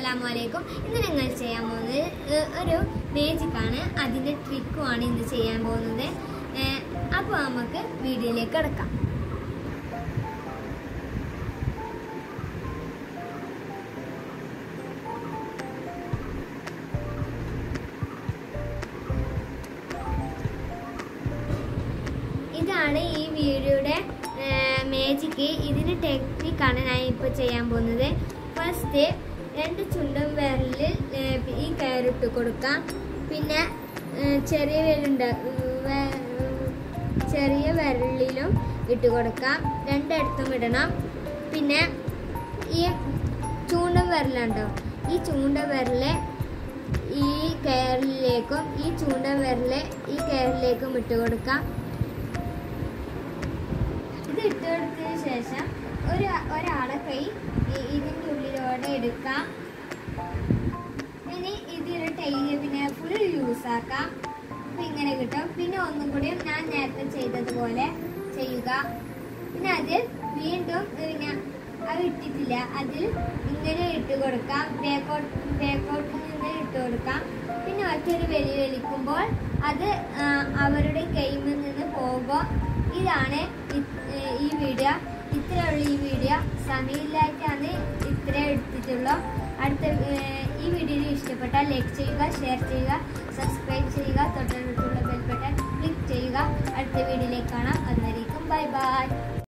അസ്സലാമു അലൈക്കും ഇന്ന് ഞങ്ങൾ ചെയ്യാൻ പോകുന്നത് ഏഹ്, ഒരു മേജിക്കാണ് അതിൻ്റെ ട്രിക്കുമാണ് ഇന്ന് ചെയ്യാൻ പോകുന്നത് അപ്പോൾ നമുക്ക് വീഡിയോയിലേക്ക് കിടക്കാം ഇതാണ് ഈ വീഡിയോയുടെ മേജിക്ക് ഇതിന് ടെക്നിക്കാണ് ഞാൻ ഇപ്പോൾ ചെയ്യാൻ പോകുന്നത് ഫസ്റ്റ് രണ്ട് ചുണ്ടും വിരലിൽ ഏർ, ഈ കയറിട്ട് കൊടുക്കാം പിന്നെ ഏർ, ചെറിയ വിരലുണ്ട് വെ- ചെറിയ വിരലിലും ഇട്ട് കൊടുക്കാം രണ്ടിടത്തും ഇടണം പിന്നെ ഈ ചൂണ്ട വിരലുണ്ടോ ഈ ചൂണ്ട വിരല് ഈ കയറിലേക്കും ഈ ചൂണ്ട വിരല് ഈ കയറിലേക്കും ഇട്ട് കൊടുക്കാം ഇത് ഇട്ട് കൊടുത്തതിന് ശേഷം ഒരു ഒരാളെ കൈ ഇ- ഇതിന്റെ ഉള്ളിലൂടെ എടുക്കാം ഇനി ഇതിൽ ടൈല് പിന്നെ ഫുൾ യൂസ് ആക്കാം അപ്പൊ ഇങ്ങനെ കിട്ടും പിന്നെ ഒന്നും കൂടി ഞാൻ നേരത്തെ ചെയ്തതുപോലെ ചെയ്യുക പിന്നെ അതിൽ വീണ്ടും പിന്നെ അത് ഇട്ടിട്ടില്ല അതിൽ ഇങ്ങനെ ഇട്ട് കൊടുക്കാം ബേക്കോട്ട് ബേക്കോട്ടിൽ നിന്ന് ഇട്ട് കൊടുക്കാം പിന്നെ മറ്റൊരു വെലി വലിക്കുമ്പോൾ അത് ആ, അവരുടെ കൈമിൽ നിന്ന് പോകുമ്പോൾ ഇതാണ് ഇ- ഏർ ഈ വീഡിയോ ഇത്രയുള്ള ഈ വീഡിയോ സമയമില്ലായിട്ടാണ് ഇത്ര എടുത്തിട്ടുള്ളൂ അടുത്ത ഏർ ഈ വീഡിയോ ഇഷ്ടപ്പെട്ടാൽ ലൈക്ക് ചെയ്യുക ഷെയർ ചെയ്യുക സബ്സ്ക്രൈബ് ചെയ്യുക തൊട്ടടുത്തുള്ള ബെൽ ബട്ടൺ ക്ലിക്ക് ചെയ്യുക അടുത്ത വീഡിയോയിലേക്ക് കാണാം അതുവരേക്കും ബൈ ബൈ